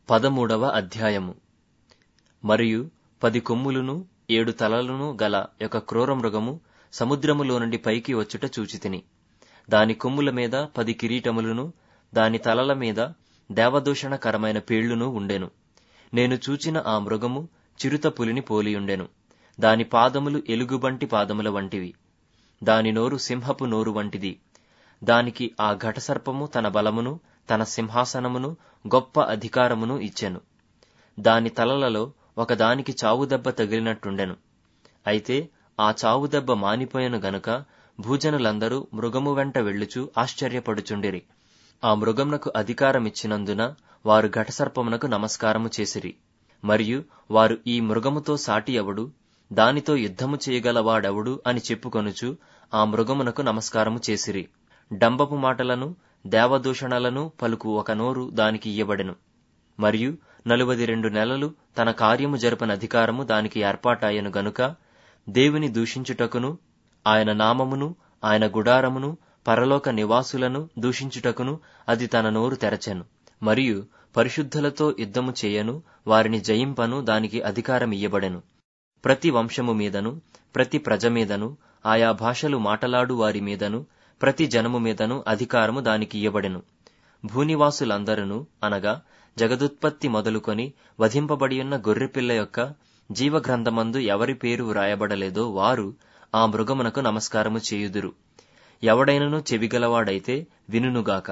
పదమూడవ అధ్యాయము మరియు పది కొమ్ములును ఏడు తలలను గల ఒక క్రూర మృగము సముద్రములో నుండి పైకి వచ్చుట చూచితిని దాని కొమ్ముల మీద పది కిరీటములను దాని తలల మీద దేవదూషణకరమైన పేళ్లును ఉండెను నేను చూచిన ఆ మృగము చిరుత పులిని పోలియుండెను దాని పాదములు ఎలుగుబంటి పాదముల వంటివి దాని నోరు సింహపు నోరు వంటిది దానికి ఆ ఘటసర్పము తన బలమును తన సింహాసనమును గొప్ప అధికారమును ఇచ్చెను దాని తలలలో ఒకదానికి చావుదెబ్బ తగిలినట్టుండెను అయితే ఆ చావుదెబ్బ మానిపోయెను గనుక భూజనులందరూ మృగము వెంట వెళ్ళుచు ఆశ్చర్యపడుచుండిరి ఆ మృగమునకు అధికారమిచ్చినందున వారు ఘటసర్పమునకు నమస్కారము చేసిరి మరియు వారు ఈ మృగముతో సాటి ఎవడు దానితో యుద్ధము చేయగలవాడెవడు అని చెప్పుకొనుచు ఆ మృగమునకు నమస్కారము చేసిరి డంబపు మాటలను దేవదూషణలను పలుకు ఒక నోరు దానికి ఇయ్యబడెను మరియు నలువది రెండు నెలలు తన కార్యము జరపని అధికారము దానికి ఏర్పాటాయను గనుక దేవుని దూషించుటకును ఆయన నామమును ఆయన గుడారమును పరలోక నివాసులను దూషించుటకును అది తన నోరు తెరచెను మరియు పరిశుద్ధులతో యుద్ధము చేయను వారిని జయింపను దానికి అధికారమియ్యబడెను ప్రతి వంశము మీదను ప్రతి ప్రజ మీదను ఆయా భాషలు మాటలాడు వారి మీదను ప్రతి జనము మీదను అధికారము దానికి ఇయ్యబడెను భూనివాసులందరూ అనగా జగదుత్పత్తి మొదలుకొని వధింపబడియున్న గొర్రెపిల్ల యొక్క జీవగ్రంథమందు ఎవరి పేరు వ్రాయబడలేదో వారు ఆ మృగమునకు నమస్కారము చేయుదురు ఎవడైనను చెవిగలవాడైతే వినుగాక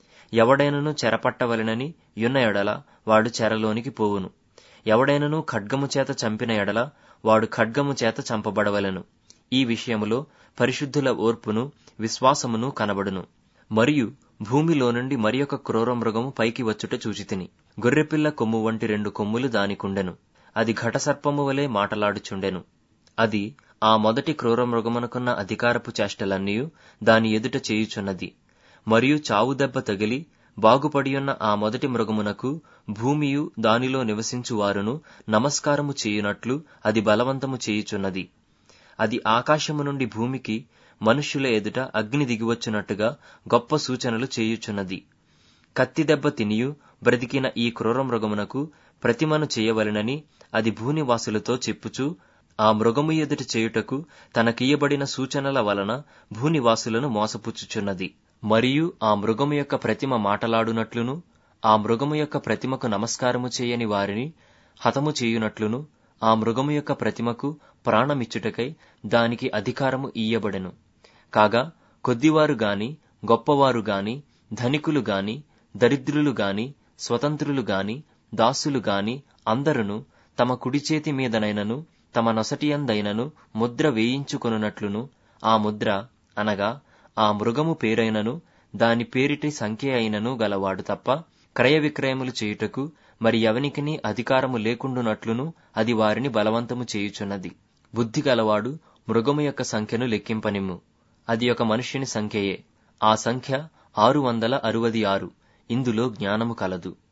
ఎవడైనను చెరపట్టవలెనని యున్న ఎడల వాడు చెరలోనికి పోవును ఎవడైనను ఖడ్గము చేత చంపిన ఎడల వాడు ఖడ్గము చేత చంపబడవలెను ఈ విషయములో పరిశుద్ధుల ఓర్పును విశ్వాసమును కనబడును మరియు భూమిలో నుండి మరి ఒక క్రూర మృగము పైకి వచ్చుట చూచితిని గొర్రెపిల్ల కొమ్ము వంటి రెండు కొమ్ములు దానికుండెను అది ఘటసర్పము వలె మాటలాడుచుండెను అది ఆ మొదటి క్రూర మృగమునకున్న అధికారపు చేష్టలన్నీయు దాని ఎదుట చేయుచున్నది మరియు చావు దెబ్బ తగిలి బాగుపడియున్న ఆ మొదటి మృగమునకు భూమియు దానిలో నివసించువారును నమస్కారము చేయునట్లు అది బలవంతము చేయుచున్నది అది ఆకాశము నుండి భూమికి మనుష్యుల ఎదుట అగ్ని దిగివచ్చునట్టుగా గొప్ప సూచనలు చేయుచున్నది కత్తి దెబ్బ తినియు బ్రతికిన ఈ క్రూర మృగమునకు ప్రతిమను చేయవలెనని అది భూనివాసులతో చెప్పుచూ ఆ మృగము ఎదుట చేయుటకు తనకియ్యబడిన సూచనల వలన భూనివాసులను మోసపుచ్చుచున్నది మరియు ఆ మృగము యొక్క ప్రతిమ మాటలాడునట్లును ఆ మృగము యొక్క ప్రతిమకు నమస్కారము చేయని వారిని హతము చేయునట్లును ఆ మృగము యొక్క ప్రతిమకు ప్రాణమిచ్చుటకై దానికి అధికారము ఇయ్యబడెను కాగా కొద్దివారు గాని గొప్పవారు గాని ధనికులు గాని దరిద్రులు గాని స్వతంత్రులు గాని దాసులు గాని అందరును తమ కుడి చేతి మీదనైనను తమ నొసటియందైనను ముద్ర వేయించుకొనున్నట్లును ఆ ముద్ర అనగా ఆ మృగము పేరైనను దాని పేరిటి సంఖ్య అయినను గలవాడు తప్ప క్రయ విక్రయములు చేయుటకు మరి ఎవనికిని అధికారము లేకుండునట్లును అది వారిని బలవంతము చేయుచున్నది బుద్ధి గలవాడు మృగము యొక్క సంఖ్యను లెక్కింపనిమ్ము అది ఒక మనుష్యుని సంఖ్యయే ఆ సంఖ్య ఆరు వందల అరువది ఆరు ఇందులో జ్ఞానము కలదు